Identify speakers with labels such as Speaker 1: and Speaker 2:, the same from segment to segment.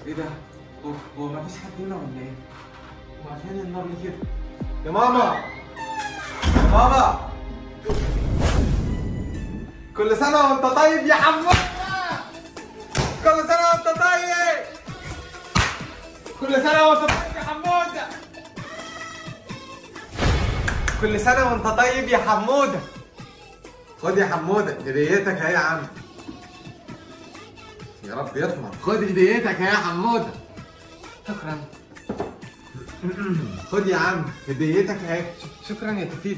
Speaker 1: ايه ده؟ هو هو مفيش حد هنا ولا ايه؟ هو قافلين النار ليه كده؟ يا ماما يا ماما كل سنة وانت طيب يا حمود كل سنة وانت طيب كل سنة وانت طيب يا حمودة كل سنة وانت طيب يا حمودة خد يا حمودة هديتك اهي يا عم يا رب يطمر خد هديتك اهي يا حمودة شكرا خد يا عم هديتك اهي ش- شكرا يا تفيد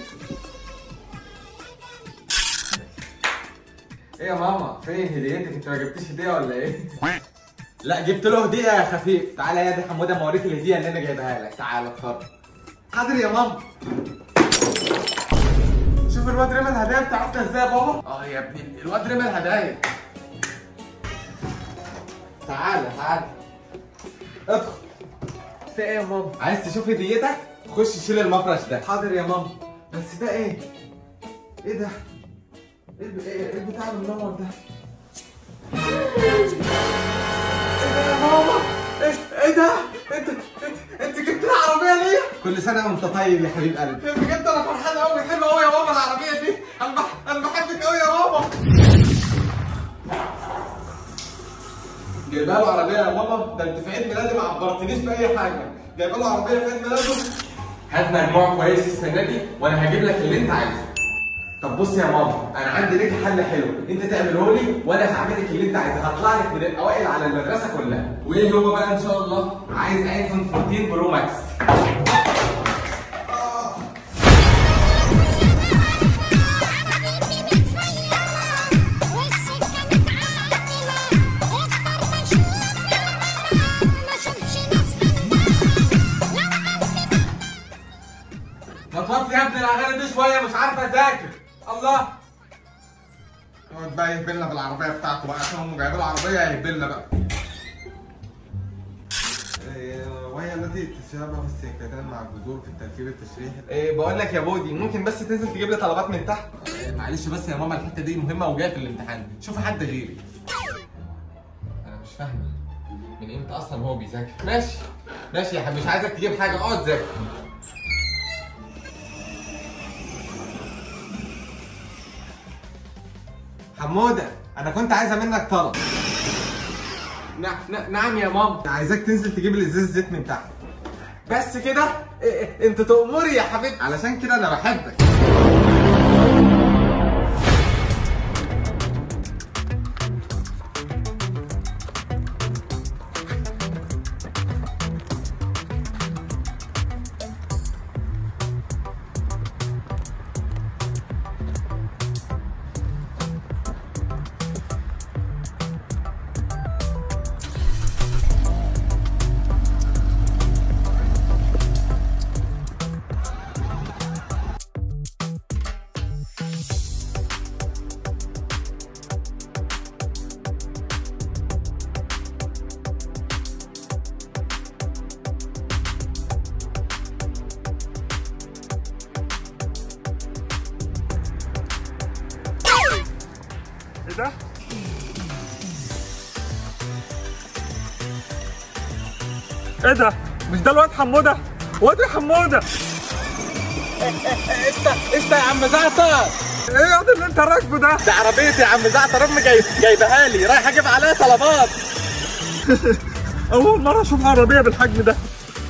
Speaker 1: ايه يا ماما فين هديتك انت ما جبتيش هديه ولا ايه لا جبت له هديه يا خفيف تعالى يا دي حموده ما اوريك الهديه اللي انا جايبها لك تعالى اتفضل حاضر يا ماما شوف الواد رمى الهدايا بتاعتنا ازاي يا بابا اه يا ابني الواد رمى الهدايا تعالى تعالى ادخل في ايه يا ماما عايز تشوف هديتك خش شيل المفرش ده حاضر يا ماما بس ده ايه ايه ده ايه الب- ايه إيه البتاع المنور ده ايه ده يا ماما ايه ايه ده انت انت انت جبت لي عربيه ليه كل سنه وانت طيب يا حبيب قلبي بجد انا فرحان قوي حلوه قوي يا ماما العربيه دي انا بح... انا بحبك قوي يا ماما جايبها له عربيه يا ماما ده انت في عيد ميلادي ما عبرتنيش باي حاجه جايبه له عربيه في عيد ميلاده هات مجموع كويس السنه دي وانا هجيب لك اللي انت عايزه طب بص يا ماما انا عندي ليك حل حلو انت تعمله لي وانا هعملك اللي انت عايزه هطلع لك من الاوائل على المدرسه كلها وايه هو بقى ان شاء الله عايز ايفون 14 برو ماكس ما توطي يا ابني الاغاني دي شويه مش عارف اذاكر الله يقعد بقى يهبلنا بالعربيه بتاعته بقى عشان هم جايبين العربيه يهبلنا بقى إيه، وهي التي تشابه السكتان مع الجذور في التركيب التشريحي إيه بقول لك يا بودي ممكن بس تنزل تجيب لي طلبات من تحت إيه معلش بس يا ماما الحته دي مهمه وجايه في الامتحان شوف حد غيري انا مش فاهمه من امتى اصلا هو بيذاكر ماشي ماشي يا حبيبي مش عايزك تجيب حاجه اقعد ذاكر حمودة أنا كنت عايزة منك طلب نعم نعم يا ماما عايزاك تنزل تجيب لي ازاز زيت من تحت بس كده إيه- إيه، انت تأمري يا حبيبي علشان كده انا بحبك
Speaker 2: ايه ده؟ ايه ده؟ مش ده الواد حموده؟ واد يا حموده
Speaker 1: انت انت يا عم زعتر
Speaker 2: ايه يا واد اللي انت راكبه ده؟
Speaker 1: ده عربيتي يا عم زعتر امي جاي جايبها لي رايح اجيب عليها طلبات
Speaker 2: اول مره اشوف عربيه بالحجم ده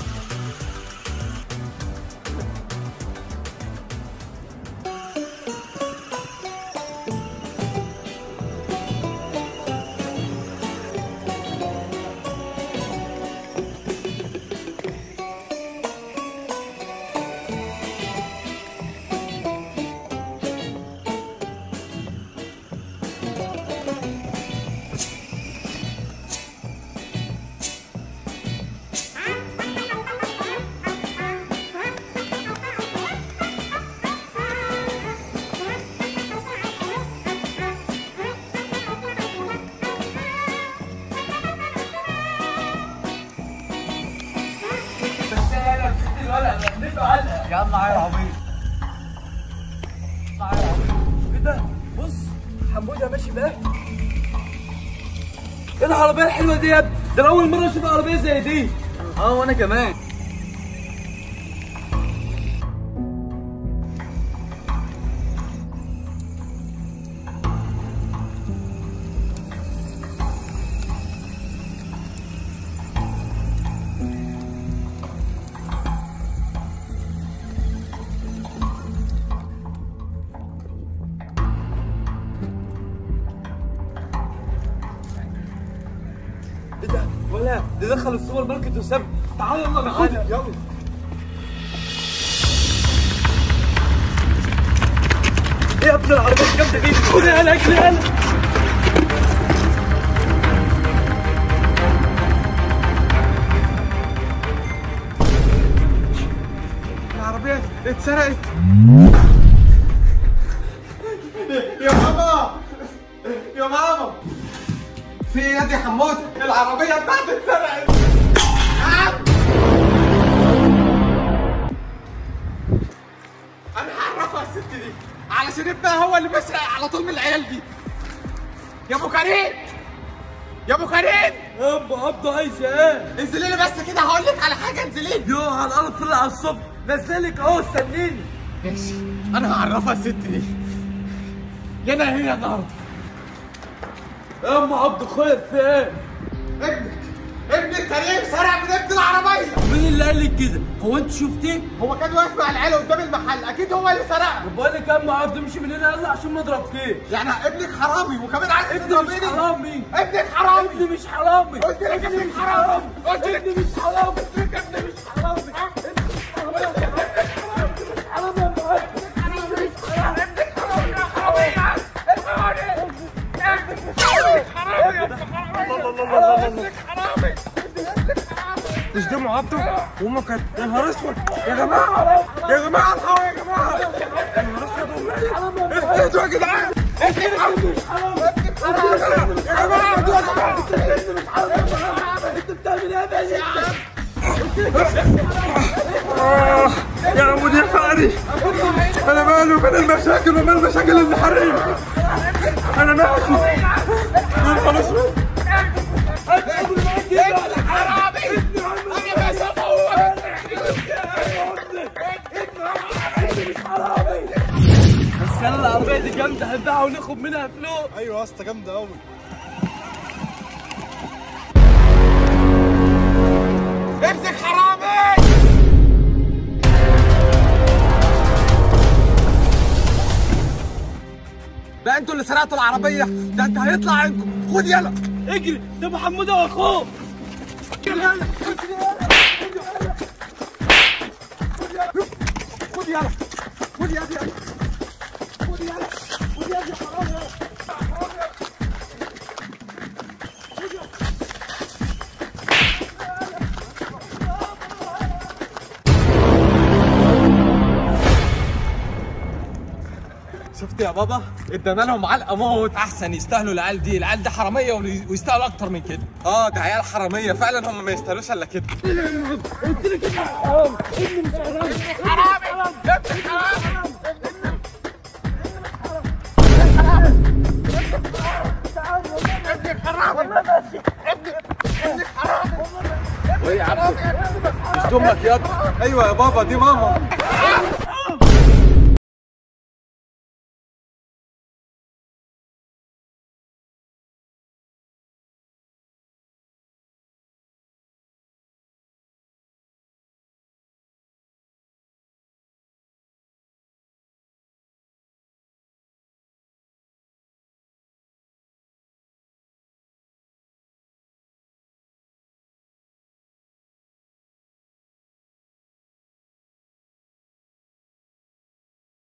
Speaker 2: يلا يا عبيط يلا يا عبيط ايه ده؟ بص حموده ماشي بقى ايه العربيه الحلوه دي يا ابني؟ ده أنا اول مره اشوف عربيه زي دي
Speaker 3: اه وانا كمان
Speaker 2: ايه ده ولا ده دخل السوبر ماركت وساب تعال يلا ناخدها يلا ايه يا ابن العربيه الجامده دي خدها يلا اجري يلا
Speaker 1: العربية اتسرقت يا ماما يا ماما في ايه يا دي حمود العربية بتاعتي اتسرقت آه! انا هعرفها الست دي علشان ابنها هو اللي بيسرق على طول من العيال دي يا ابو كريم يا ابو كريم
Speaker 2: ابا عبده عايز ايه
Speaker 1: انزلي لي بس كده هقول لك على حاجه انزلي لي
Speaker 2: يو على الارض طلع على الصبح نزلك اهو استنيني
Speaker 1: ماشي انا هعرفها الست دي يا انا هي النهارده
Speaker 2: يا ام عبد خير في ايه
Speaker 1: ابنك ابنك كريم سرق من ابن العربيه
Speaker 2: مين اللي قال لك كده هو انت شفتيه
Speaker 1: هو كان واقف مع العيال قدام المحل اكيد هو اللي سرقها
Speaker 2: بقول لك يا ام عبد امشي من هنا يلا عشان ما اضربكيش
Speaker 1: يعني ابنك حرامي وكمان عايز
Speaker 2: ابني مش
Speaker 1: تضربيني
Speaker 2: حرامي
Speaker 1: ابنك حرامي
Speaker 2: ابني مش حرامي
Speaker 1: قلت لك ابنك حرامي قلت لك
Speaker 2: ابني مش حرامي ابني مش حرامي ابني مش حرامي ابني مش حرامي يا ام عبد مش ده معبده وما كانت يا نهار اسود يا جماعه يا جماعه الحقوا يا جماعه يا نهار اسود والله اهدوا يا جدعان اهدوا مش حرام يا جماعه اهدوا يا جماعه انت بتعمل ايه يا عم يا مدير فقري انا ماله من المشاكل ومن المشاكل الحريم انا ماشي يا نهار اسود بس انا العربيه دي جامده هنبيعها وناخد منها فلوس
Speaker 3: ايوه يا اسطى جامده قوي
Speaker 1: امسك حرامي ده انتوا اللي سرقتوا العربيه ده انت هيطلع عينكم خد يلا
Speaker 2: اجري ده محمود واخوه
Speaker 1: خد يلا خد يلا يلا خد يلا خد يلا يا حرامي شفت يا بابا ادانا لهم علقه موت
Speaker 3: احسن يستاهلوا العيال دي العيال دي حراميه ويستاهلوا اكتر من كده
Speaker 1: اه ده عيال حراميه فعلا هم ما يستاهلوش الا كده
Speaker 2: مش دمك يا
Speaker 1: ايوه يا بابا دي ماما